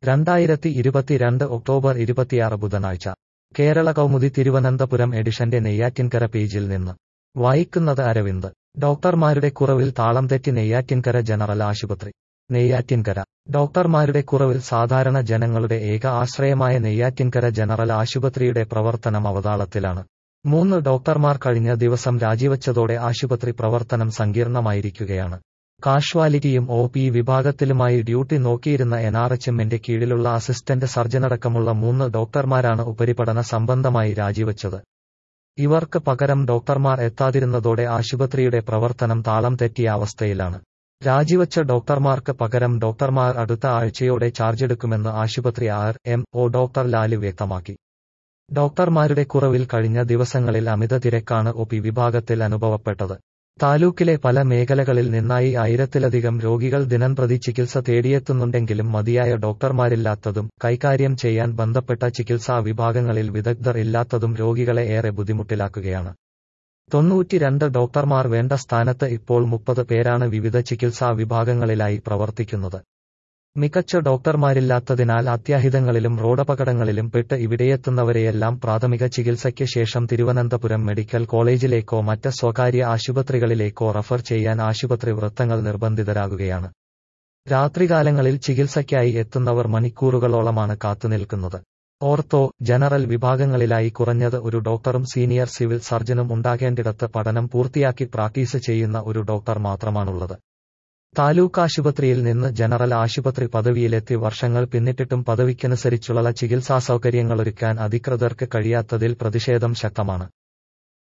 രണ്ടായിരത്തി ഇരുപത്തിരണ്ട് ഒക്ടോബർ ഇരുപത്തിയാറ് ബുധനാഴ്ച കേരള കൗമുദി തിരുവനന്തപുരം എഡിഷന്റെ നെയ്യാറ്റിൻകര പേജിൽ നിന്ന് വായിക്കുന്നത് അരവിന്ദ് ഡോക്ടർമാരുടെ കുറവിൽ താളം തെറ്റി നെയ്യാറ്റിൻകര ജനറൽ ആശുപത്രി നെയ്യാറ്റിൻകര ഡോക്ടർമാരുടെ കുറവിൽ സാധാരണ ജനങ്ങളുടെ ഏക ആശ്രയമായ നെയ്യാറ്റിൻകര ജനറൽ ആശുപത്രിയുടെ പ്രവർത്തനം അവതാളത്തിലാണ് മൂന്ന് ഡോക്ടർമാർ കഴിഞ്ഞ ദിവസം രാജിവച്ചതോടെ ആശുപത്രി പ്രവർത്തനം സങ്കീർണമായിരിക്കുകയാണ് കാഷ്വാലിറ്റിയും ഒ പി വിഭാഗത്തിലുമായി ഡ്യൂട്ടി നോക്കിയിരുന്ന എൻആർഎച്ച്എമ്മിന്റെ കീഴിലുള്ള അസിസ്റ്റന്റ് സർജനടക്കമുള്ള മൂന്ന് ഡോക്ടർമാരാണ് ഉപരിപഠന സംബന്ധമായി രാജിവച്ചത് ഇവർക്ക് പകരം ഡോക്ടർമാർ എത്താതിരുന്നതോടെ ആശുപത്രിയുടെ പ്രവർത്തനം താളം തെറ്റിയ അവസ്ഥയിലാണ് രാജിവച്ച ഡോക്ടർമാർക്ക് പകരം ഡോക്ടർമാർ അടുത്ത ആഴ്ചയോടെ ചാർജെടുക്കുമെന്ന് ആശുപത്രി R M O doctor Lalu വ്യക്തമാക്കി ഡോക്ടർമാരുടെ കുറവിൽ കഴിഞ്ഞ ദിവസങ്ങളിൽ അമിത തിരക്കാണ് ഒ പി വിഭാഗത്തിൽ അനുഭവപ്പെട്ടത് താലൂക്കിലെ പല മേഖലകളിൽ നിന്നായി ആയിരത്തിലധികം രോഗികൾ ദിനംപ്രതി ചികിത്സ തേടിയെത്തുന്നുണ്ടെങ്കിലും മതിയായ ഡോക്ടർമാരില്ലാത്തതും കൈകാര്യം ചെയ്യാൻ ബന്ധപ്പെട്ട ചികിത്സാ വിഭാഗങ്ങളിൽ വിദഗ്ധർ ഇല്ലാത്തതും രോഗികളെ ഏറെ ബുദ്ധിമുട്ടിലാക്കുകയാണ് തൊണ്ണൂറ്റിരണ്ട് ഡോക്ടർമാർ വേണ്ട സ്ഥാനത്ത് ഇപ്പോൾ മുപ്പത് പേരാണ് വിവിധ ചികിത്സാ വിഭാഗങ്ങളിലായി പ്രവർത്തിക്കുന്നത് മികച്ച ഡോക്ടർമാരില്ലാത്തതിനാൽ അത്യാഹിതങ്ങളിലും റോഡപകടങ്ങളിലും പെട്ട് ഇവിടെയെത്തുന്നവരെയെല്ലാം പ്രാഥമിക ചികിത്സയ്ക്ക് ശേഷം തിരുവനന്തപുരം മെഡിക്കൽ കോളേജിലേക്കോ മറ്റ് സ്വകാര്യ ആശുപത്രികളിലേക്കോ റഫർ ചെയ്യാൻ ആശുപത്രി വൃത്തങ്ങൾ നിർബന്ധിതരാകുകയാണ് രാത്രികാലങ്ങളിൽ ചികിത്സയ്ക്കായി എത്തുന്നവർ മണിക്കൂറുകളോളമാണ് കാത്തുനിൽക്കുന്നത് ഓർത്തോ ജനറൽ വിഭാഗങ്ങളിലായി കുറഞ്ഞത് ഒരു ഡോക്ടറും സീനിയർ സിവിൽ സർജനും ഉണ്ടാകേണ്ടിടത്ത് പഠനം പൂർത്തിയാക്കി പ്രാക്ടീസ് ചെയ്യുന്ന ഒരു ഡോക്ടർ മാത്രമാണുള്ളത് താലൂക്ക് ആശുപത്രിയിൽ നിന്ന് ജനറൽ ആശുപത്രി പദവിയിലെത്തി വർഷങ്ങൾ പിന്നിട്ടിട്ടും പദവിക്കനുസരിച്ചുള്ള ചികിത്സാ സൗകര്യങ്ങളൊരുക്കാൻ അധികൃതർക്ക് കഴിയാത്തതിൽ പ്രതിഷേധം ശക്തമാണ്